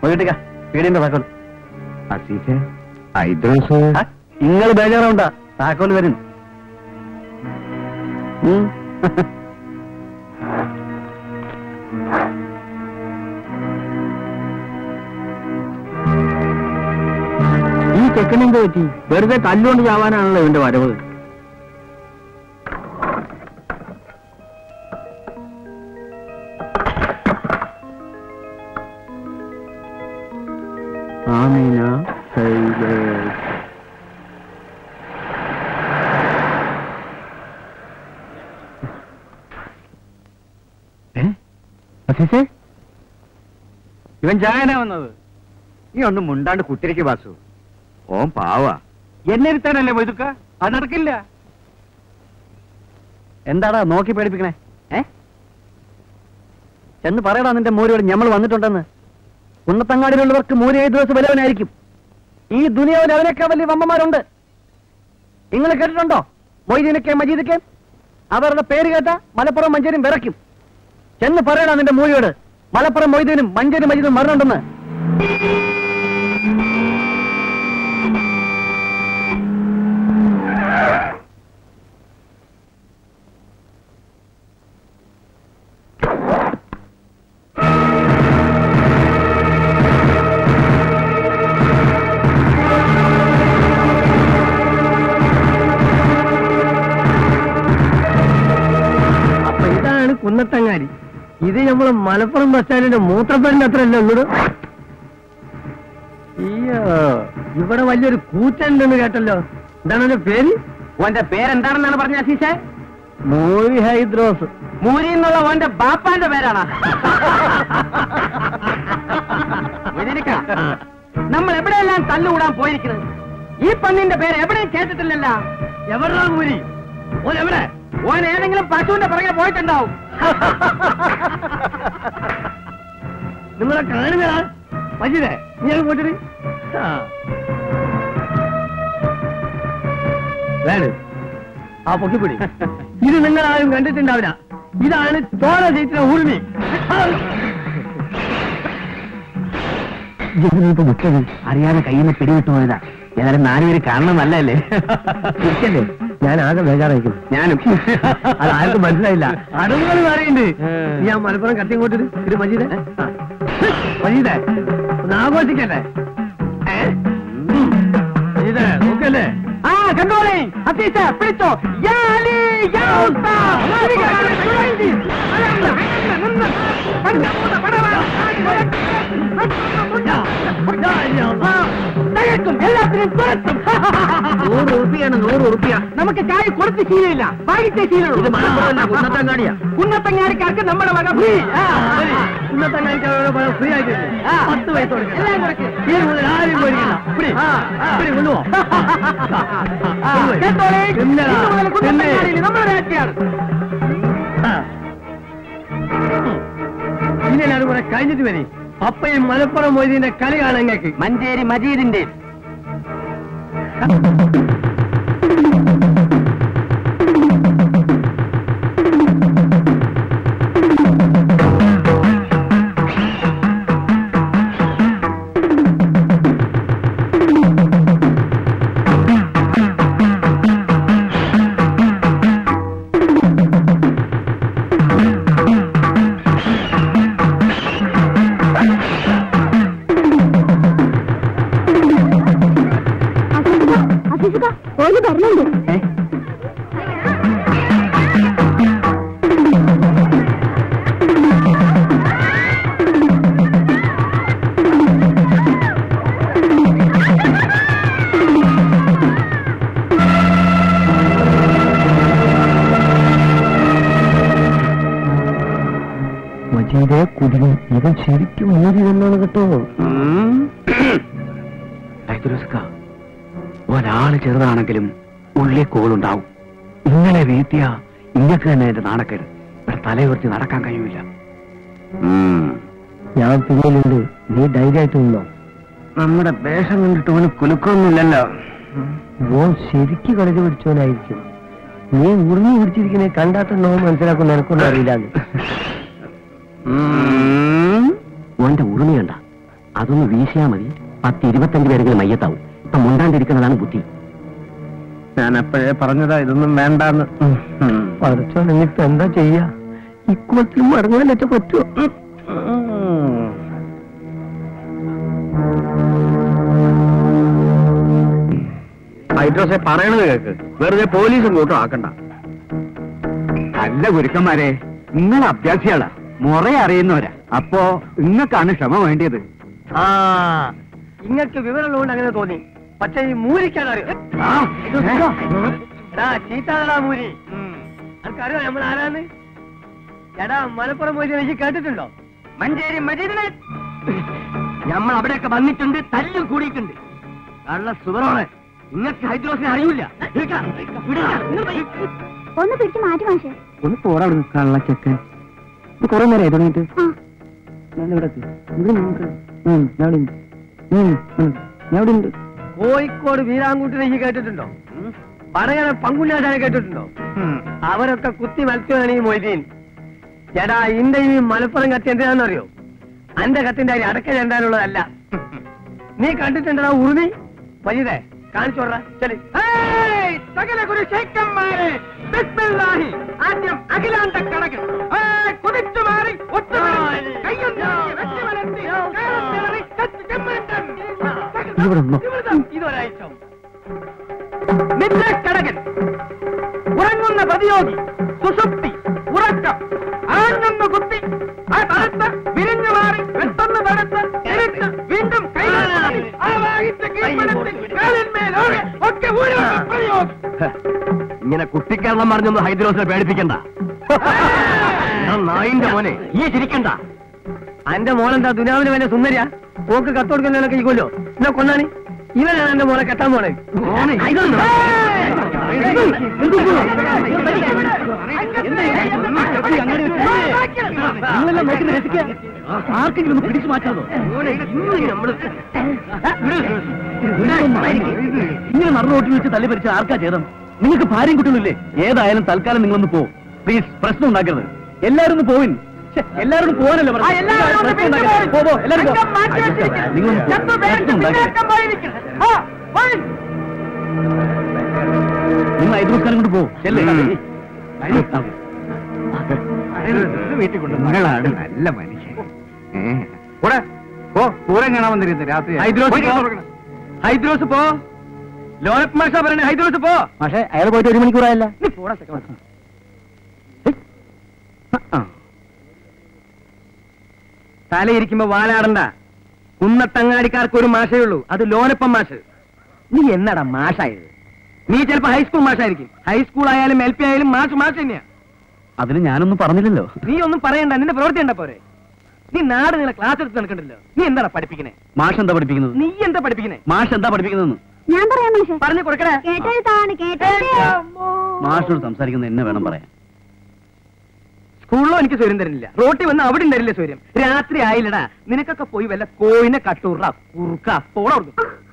പോയിട്ടിക്ക പീടിന്റെ താക്കോൽ അസീസെ ഐദ്രോസ് നിങ്ങൾ ബേജാറുണ്ടാ താക്കോൽ വരും ഉം. ഈ ചെക്കനെന്ത് പറ്റി വെറുതെ തല്ലുകൊണ്ട് ചാവാനാണല്ലോ ഇവന്റെ വരവ് ആമീന ശൈലേഷ് ഏ അസീസേ ഇവൻ ചായനാ വന്നത് നീ ഒന്നും മുണ്ടാണ്ട് കുത്തിരിക്ക് വാസു ഓൻ പാവാ എന്നെ ഇരുത്താനല്ലേ മൊയ്തുക്ക അത് നടക്കില്ല എന്താടാ നോക്കി പേടിപ്പിക്കണേ ഏ ചെന്ന് പറയടാ നിന്റെ മൂരിയോട് ഞമ്മൾ വന്നിട്ടുണ്ടെന്ന് കുന്നത്തങ്ങാടിയിലുള്ളവർക്ക് മൂരി ഏത് ദിവസം വല്ലവനായിരിക്കും ഈ ദുനിയാവിൽ അവനൊക്കെ വലിയ വമ്മമാരുണ്ട് നിങ്ങൾ കേട്ടിട്ടുണ്ടോ മൊയ്തീനൊക്കെ മജീദൊക്കെ അവരുടെ പേര് കേട്ട മലപ്പുറം മഞ്ചേരും വിറയ്ക്കും ചെന്ന് പറയടാ നിന്റെ മൂരിയോട് മലപ്പുറം മൊയ്തീനും മഞ്ചേരും മജീദും മരണുണ്ടെന്ന് അപ്പൊ ഇതാണ് കുന്നത്തങ്ങാടി ഇത് നമ്മള് മലപ്പുറം ബസ് സ്റ്റാൻഡിന്റെ മൂത്രപ്പേരിന്റെ അത്ര അല്ലേ ഉള്ളൂ അയ്യോ ഇവിടെ വലിയൊരു കൂറ്റുണ്ടെന്ന് കേട്ടല്ലോ എന്താണ് അതിന്റെ പേര് ഓന്റെ പേരെന്താണെന്നാണ് പറഞ്ഞ അസീസേ മൂവി ഹൈദ്രോസ് മൂരി എന്നുള്ള ഓന്റെ ബാപ്പാന്റെ പേരാണ് മൊയ്തീനിക്ക, നമ്മൾ എവിടെയെല്ലാം തല്ലുകൂടാൻ പോയിരിക്കുന്നത് ഈ പന്നിന്റെ പേര് എവിടെയും കേട്ടിട്ടില്ലല്ല എവിടാ മൂരി ഓൻ എവിടെ ഓൻ ഏതെങ്കിലും പശുവിന്റെ പുറകെ പോയിട്ടുണ്ടാവും നിങ്ങളെ കാണുന്നതാ മജിതേ നീ അങ്ങ് പോയിട്ട് വേണം ആ പൊക്കിപ്പിടി ഇത് നിങ്ങൾ ആരും കണ്ടിട്ടുണ്ടാവില്ല ഇതാണ് ചോര ജയിച്ച ഊർമി വിട്ടത് അറിയാതെ കയ്യിൽ നിന്ന് പിടിവിട്ടു പോയതാ ഏതായാലും നാലുപേര് കാണണം നല്ലല്ലേ ഇരിക്കല്ലേ ഞാൻ ആകെ ബേജാറായിരിക്കും ഞാനും അത് ആർക്കും മനസ്സിലായില്ല അടവുകൾ പറയുന്നുണ്ട് നീ ആ മലപ്പുറം കത്തി ഇങ്ങോട്ട് ഇത് മജീദ് മജീദ് ഒന്ന് ആഘോഷിക്കല്ലേ ഏ? ഉം. മജീദ് നോക്കല്ലേ ആ കണ്ടോളേ അസീസ പിടിച്ചോ യാ അലി, യാ ഉസ്താദ്. തകർക്കും, എല്ലാത്തിനും തുരത്തും. നൂറ് ഉറുപ്പിയാണ് നൂറ് ഉറുപ്പിയ നമുക്ക് ചായ കൊടുത്ത് ശീലമില്ല വാങ്ങിച്ചേ ശീലമുള്ളൂ ഇത് മലപ്പുറമല്ല, കുന്നത്തങ്ങാടിയാ. കുന്നത്തങ്ങാടിക്കാർക്ക് നമ്മുടെ വക ഫ്രീ ആ, ശരി. ഇന്നത്തെ കാണിക്കാൻ പണം ഫ്രീ ആയിട്ട് ആ. പത്ത് പൈസ കൊടുക്കണം. എല്ലാം കൊടുക്ക്. ഈ മുതൽ ആരും മേടിക്കണ്ട. പിടി. ആ, ആ. പിടി, കൊണ്ടുപോ. ആ, കൊണ്ടുപോയി. കേട്ടോളേ, തിന്നടാ. ഇന്ന് മുതൽ തിന്ന്. കുന്നത്തങ്ങാടിയിൽ നമ്മുടെ രാജ്യമാണ് ആ. ഇനി എല്ലാവരും കൂടെ കഴിഞ്ഞിട്ട് വരി അപ്പയും മലപ്പുറം മൊയ്തീന്റെ കളി കാണാൻ ഞങ്ങൾക്ക് മഞ്ചേരി മജീദിന്റെ ഓല് പറഞ്ഞുണ്ട് മജീദെ കുടിയും ഇവൻ ശരിക്കും ഊരി തന്നാണ് കേട്ടോ ഒരാള് ചെറുതാണെങ്കിലും ഉള്ളി കോളുണ്ടാവും ഇങ്ങനെ വീത്തിയ ഇങ്ങക്ക് തന്നെ എന്റെ നാണക്കേട് ഇവിടെ തലയുയർത്തി നടക്കാൻ കഴിയൂല ഞാൻ പിന്നിലുണ്ട് നീ ധൈര്യമായിട്ട് നിന്നോ നമ്മുടെ വേഷം കണ്ടിട്ട് ഓന് കുലുക്കൊന്നുമില്ലല്ലോ ഓൻ ശരിക്ക് കളിച്ച് പിടിച്ചവനായിരിക്കും നീ ഉറിഞ്ഞു പിടിച്ചിരിക്കണേ കണ്ടാത്തന്നോ മനസ്സിലാക്കുന്ന എനക്കൊന്നും അറിയില്ല ഓന്റെ ഉറുമി കണ്ട അതൊന്ന് വീശിയാ മതി പത്ത് ഇരുപത്തഞ്ച് പേരെങ്കിലും മയ്യത്താവും ഇപ്പൊ മുണ്ടാണ്ടിരിക്കുന്നതാണ് ബുദ്ധി ഞാൻ അപ്പോഴേ പറഞ്ഞതാ ഇതൊന്നും വേണ്ടാന്ന് പഠിച്ചോ ഇനിയിപ്പോ എന്താ ചെയ്യാ ഇക്കുളത്തിൽ മടങ്ങാൻ വെച്ച പറ്റുമോ ഹൈഡ്രോസെ പറയണത് കേക്ക് വെറുതെ പോലീസും കൂട്ടും ആക്കണ്ട അല്ല ഗുരുക്കന്മാരെ നിങ്ങൾ അഭ്യാസികളാ മുറ അറിയുന്നവരാ അപ്പോ നിങ്ങൾക്കാണ് ക്ഷമ വേണ്ടിയത് ആ ഇങ്ങക്ക് വിവരമുള്ളതുകൊണ്ട് അങ്ങനെ തോന്നി പക്ഷെ ഈ മൂരിക്കാൻ അറിയാം എടാ ചീത്താടാ മൂരി അനക്കറിയോ നമ്മൾ ആരാന്ന് എടാ മലപ്പുറം മൂരി എനിക്ക് കേട്ടിട്ടുണ്ടോ മഞ്ചേരി മജീദിനെ നമ്മൾ അവിടെയൊക്കെ വന്നിട്ടുണ്ട് തല്ലും കൂടിയിട്ടുണ്ട് കള്ള സുതറോണ് നിങ്ങൾക്ക് ഹൈദ്രോസിനെ അറിയില്ല ഒന്ന് പിടിച്ച് മാറ്റി മാഷേ ഒന്ന് പോടാ അവിടെ കള്ളച്ചക്കൻ ഇത് കുറെ നേരം തുടങ്ങിയിട്ട് ആ ഞാൻ ഉണ്ട് കോഴിക്കോട് വീരാങ്കൂട്ടിനെ ഈ കേട്ടിട്ടുണ്ടോ പറയണ പങ്കുല്ലാശാനെ കേട്ടിട്ടുണ്ടോ അവരൊക്കെ കുത്തി മത്സ്യമാണ് ഈ മൊയ്തീൻ ചേട്ടാ ഇന്റെ ഈ മലപ്പുറം കത്തി എന്തിനാണെന്നറിയോ അന്റെ കത്തിന്റെ അരി അടക്ക ചെണ്ടാനുള്ളതല്ല നീ കണ്ടിട്ടുണ്ടോ ഉറുമി വൈദേ കാണിച്ചോടാ ചെലി സകല ഗുരു ശേഖന്മാരെ ബിസ്മില്ലാഹി ആദ്യം അഖിലാണ്ട കണക്ക് കുതിച്ചു മാറി ഒത്തുമാറി കയ്യും വെച്ച് വലത്തി കേരളത്തിലറി കത്തി ചെമ്മരണ്ടൻ ഇവിടെ നിന്നോ. ഇതൊരാഴ്ച നിദ്രക്കടകൻ ഉറങ്ങുന്ന പ്രതിയോഗി സുഷുപ്തി ഉറക്കം ആഞ്ഞൊന്ന് കുത്തി ആ തണുത്ത് വിരിഞ്ഞു മാറി പെട്ടെന്ന് തണുത്ത് ഇരുട്ട് വീണ്ടും കൈകാലി ആവാഹിച്ച് കീഴ്പ്പെടുത്തി കാലിന്മേലോടെ ഒക്കെ ഊരി പ്രതിയോഗി ഇങ്ങനെ കുട്ടിക്കേരളം പറഞ്ഞൊന്ന് ഹൈദ്രോസിനെ പേടിപ്പിക്കണ്ട ഞാൻ നായിന്റെ മോനെ ഈ ചിരിക്കണ്ട അന്റെ മോനെന്താ ദുനാവിന് വല്ല സുന്ദരിയാ ഓക്ക് കത്തോടുക്കുന്നതിനൊക്കെ ഇക്കൊല്ലോ എന്നാ കൊന്നാണ് ഇവനാണ് എന്റെ മോനെ കെട്ടാൻ പോണേ നിങ്ങളെല്ലാം നോക്കി രസിക്കുക ആർക്കെങ്കിലും ഒന്ന് പിടിച്ചു മാറ്റാതോ ഇങ്ങനെ നടന്നു റോട്ടിൽ വെച്ച് തല്ലി ഭരിച്ച ആർക്കാ ചേതം നിങ്ങൾക്ക് ഭാര്യയും കുട്ടികളില്ലേ ഏതായാലും തൽക്കാലം നിങ്ങളൊന്ന് പോ പ്ലീസ് പ്രശ്നം ഉണ്ടാക്കരുത് എല്ലാരും ഒന്ന് പോവിൻ ഛെ, എല്ലാവരും ഒന്ന് പോകാനല്ലേ പറഞ്ഞത്? പ്രശ്നം ഉണ്ടാക്കരുത്. പോ, പോ, എല്ലാവരും പോ. അയ്യോ, നിങ്ങളൊന്ന് പോ. പ്രശ്നം ഉണ്ടാക്കരുത്. നിങ്ങൾ ഐദ്രോസ്കാരം കൊണ്ട് പോ ചെല്ലേ വീട്ടിൽ കൊണ്ട് നിങ്ങളാണ് നല്ല മനുഷ്യൻ ഏ. കൂടെ പോ പൂരം കാണാൻ വന്നിരുന്നു രാത്രി ഹൈദ്രോസ് പോ. ഹൈദ്രോസ് പോ ലോനപ്പ് മാഷ പറയണേ ഹൈദ്രോസ് പോ പക്ഷേ അയാൾ പോയിട്ട് ഒരു മണിക്കൂറായല്ല നീ പോടാ സെക്കൻഡ് തലയിരിക്കുമ്പോ വാലാടണ്ട കുന്നത്തങ്ങാടിക്കാർക്ക് ഒരു മാഷേ ഉള്ളൂ അത് ലോനപ്പം മാഷ് നീ എന്നടാ മാഷായത് നീ ചിലപ്പോ ഹൈസ്കൂൾ മാഷായിരിക്കും ഹൈസ്കൂൾ ആയാലും എൽ പി ആയാലും മാഷ് മാഷ് തന്നെയാ അതിന് ഞാനൊന്നും പറഞ്ഞില്ലല്ലോ നീ ഒന്നും പറയണ്ട നിന്റെ പ്രവൃത്തി ഉണ്ട പോരെ നീ നാട് നിങ്ങളെ ക്ലാസ് എടുത്ത് നടക്കണ്ടല്ലോ നീ എന്താടാ പഠിപ്പിക്കണേ മാഷ് എന്താ പഠിപ്പിക്കുന്നത് നീ എന്താ പഠിപ്പിക്കണേ മാഷ് എന്താ പഠിപ്പിക്കുന്നതെന്ന് ഞാൻ പറയാം മാഷേ പറഞ്ഞു കൊടുക്കണേ കേട്ടെഴുത്താണ് കേട്ടെഴുത്ത് മാഷിനോട് സംസാരിക്കുന്നത് എന്നെ വേണം പറയാൻ സ്കൂളിലോ എനിക്ക് സ്വര്യം തരുന്നില്ല റോട്ടിൽ വന്ന് അവിടെ തരില്ല സ്വര്യം രാത്രി ആയില്ലടാ നിനക്കൊക്കെ പോയി വല്ല കോയിനെ കട്ടൂറ കുറുക്ക പോള